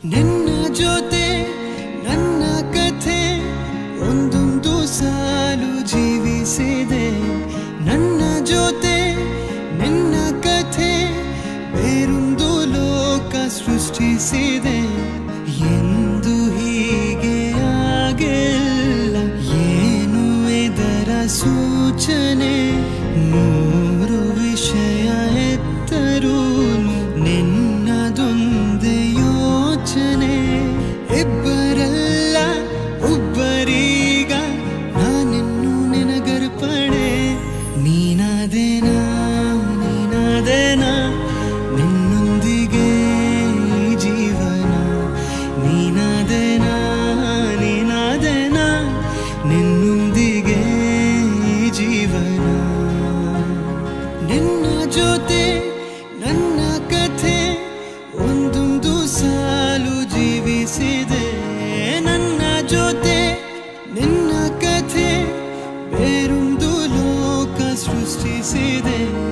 ನಿನ್ನ ಜೊತೆ ನನ್ನ ಕಥೆ ಒಂದೊಂದು ಸಾಲು ಜೀವಿಸಿದೆ ನನ್ನ ಜೊತೆ ನಿನ್ನ ಕಥೆ ಬೇರೊಂದು ಲೋಕ ಸೃಷ್ಟಿಸಿದೆ ಎಂದು ಹೀಗೆ ಆಗಿಲ್ಲ ಏನು ಇದರ ಸೂಚನೆ ನೂರು ವಿಷಯ ಎತ್ತರೂ ನಿನ್ನದೊಂದೇ ಯೋಚನೆ ಇಬ್ಬರಲ್ಲ ಒಬ್ಬರೀಗ ನಾನಿನ್ನು ನಿನಗರ್ಪಣೆ ನೀನಾದೇನಾ ನೀನಾದೇನಾ ನಿನ್ನೊಂದಿಗೆ ಈ ಜೀವನ ನೀನಾದೇನಾ ನೀನಾದೇನಾ ನಿನ್ನೊಂದಿಗೆ ಈ ಜೀವನ ನಿನ್ನ ಜೊತೆ ನನ್ನ ಕಥೆ ಒಂದೊಂದು ಸಾಲು ಜೀವಿಸಿದೆ ನನ್ನ ಜೊತೆ ನಿನ್ನ ಕಥೆ ಬೇರೊಂದು ಲೋಕ ಸೃಷ್ಟಿಸಿದೆ